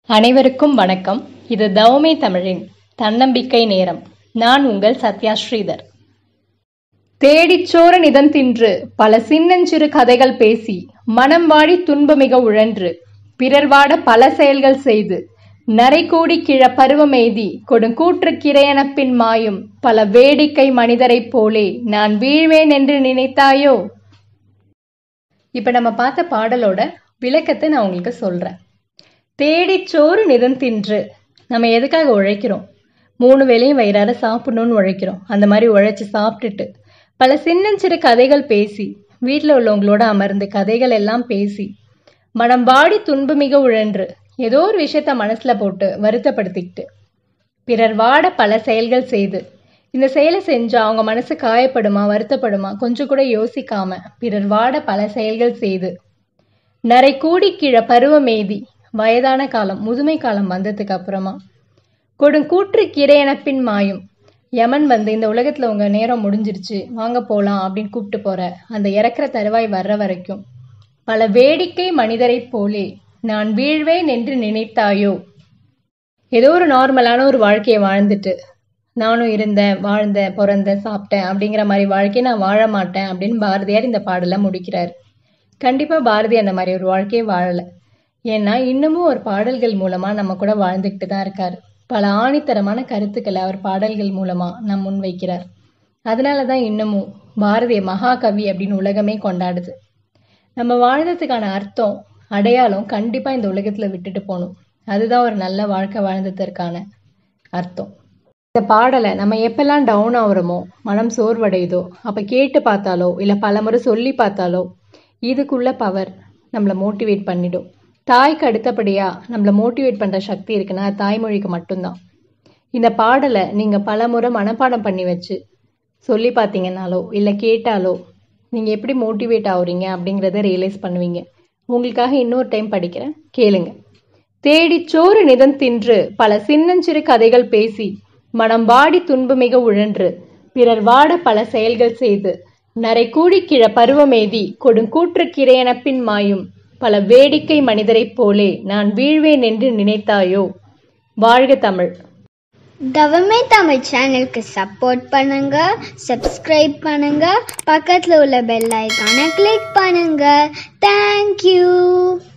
அனைவருக்கும் வணக்கம் இது தவமே தமிழின் தன்னம்பிக்கை நேரம் நான் உங்கள் சத்யா ஸ்ரீதர் தேடிச்சோர நிதம் தின்று பல சின்னஞ்சிறு கதைகள் பேசி மனம் வாடி துன்பமிக உழன்று பிறர் வாட பல செயல்கள் செய்து நரைகூடி கிழ பருவமெய்தி கொடுங்கூற்று கிரையனப்பின் மாயும் பல வேடிக்கை மனிதரைப் போலே நான் வீழ்வேன் என்று நினைத்தாயோ இப்ப நம்ம பார்த்த பாடலோட விளக்கத்தை நான் உங்களுக்கு சொல்றேன் தேடிச்சோறு நிதம் தின்று நம்ம எதுக்காக உழைக்கிறோம் மூணு வேளையும் வயிறார சாப்பிடணும்னு உழைக்கிறோம் அந்த மாதிரி உழைச்சி சாப்பிட்டுட்டு பல சின்னஞ்சிறு கதைகள் பேசி வீட்டில் உள்ளவங்களோட அமர்ந்து கதைகள் எல்லாம் பேசி மனம் வாடி துன்பமிக உழன்று ஏதோ ஒரு விஷயத்த மனசுல போட்டு வருத்தப்படுத்திக்கிட்டு பிறர் வாட பல செயல்கள் செய்து இந்த செயலை செஞ்சா அவங்க மனசு காயப்படுமா வருத்தப்படுமா கொஞ்சம் கூட யோசிக்காம பிறர் வாட பல செயல்கள் செய்து நரை கூடி கீழ பருவமேதி வயதான காலம் முதுமை காலம் வந்ததுக்கு அப்புறமா கொடுங்கூற்று கிரையனப்பின் மாயும் யமன் வந்து இந்த உலகத்துல உங்க நேரம் முடிஞ்சிருச்சு வாங்க போலாம் அப்படின்னு கூப்பிட்டு போற அந்த இறக்குற தருவாய் வர்ற வரைக்கும் பல வேடிக்கை மனிதரைப் போலே நான் வீழ்வேன் என்று நினைத்தாயோ ஏதோ ஒரு நார்மலான ஒரு வாழ்க்கையை வாழ்ந்துட்டு நானும் இருந்தேன் வாழ்ந்தேன் பிறந்தேன் சாப்பிட்டேன் அப்படிங்கிற மாதிரி வாழ்க்கையை நான் வாழ மாட்டேன் அப்படின்னு பாரதியார் இந்த பாடலை முடிக்கிறார் கண்டிப்பா பாரதி அந்த மாதிரி ஒரு வாழ்க்கையை வாழலை ஏன்னா இன்னமும் ஒரு பாடல்கள் மூலமா நம்ம கூட வாழ்ந்துக்கிட்டு தான் இருக்காரு பல ஆணித்தரமான கருத்துக்களை அவர் பாடல்கள் மூலமா நம் முன் வைக்கிறார் அதனால தான் இன்னமும் பாரதிய மகாகவி அப்படின்னு உலகமே கொண்டாடுது நம்ம வாழ்ந்ததுக்கான அர்த்தம் அடையாளம் கண்டிப்பா இந்த உலகத்துல விட்டுட்டு போகணும் அதுதான் ஒரு நல்ல வாழ்க்கை வாழ்ந்ததற்கான அர்த்தம் இந்த பாடலை நம்ம எப்பெல்லாம் டவுன் ஆகுறோமோ மனம் சோர்வடையுதோ அப்ப கேட்டு பார்த்தாலோ இல்ல பலமுறை சொல்லி பார்த்தாலோ இதுக்குள்ள பவர் நம்மளை மோட்டிவேட் பண்ணிடும் தாய்க்கு அடுத்தபடியா நம்மளை மோட்டிவேட் பண்ற சக்தி இருக்குன்னா அது தாய்மொழிக்கு மட்டும்தான் இந்த பாடலை நீங்க பலமுறை மனப்பாடம் பண்ணி வச்சு சொல்லி பார்த்தீங்கன்னாலோ இல்லை கேட்டாலோ நீங்க எப்படி மோட்டிவேட் ஆகுறீங்க அப்படிங்கிறத ரியலைஸ் பண்ணுவீங்க உங்களுக்காக இன்னொரு டைம் படிக்கிறேன் கேளுங்க தேடிச் சோறு நிதம் தின்று பல சின்னஞ்சிறு கதைகள் பேசி மனம் வாடி துன்பமிக உழன்று பிறர் வாட பல செயல்கள் செய்து நரை கூடி கிழ பருவமேதி கொடுங்கூற்று கிரையனப்பின் மாயும் பல வேடிக்கை மனிதரைப் போலே நான் வீழ்வேன் என்று நினைத்தாயோ வாழ்க தமிழ் தவமே தமிழ் சேனலுக்கு சப்போர்ட் பண்ணுங்க சப்ஸ்கிரைப் பண்ணுங்க பக்கத்தில் உள்ள பெல் ஐக்கானை கிளிக் பண்ணுங்க தேங்க்யூ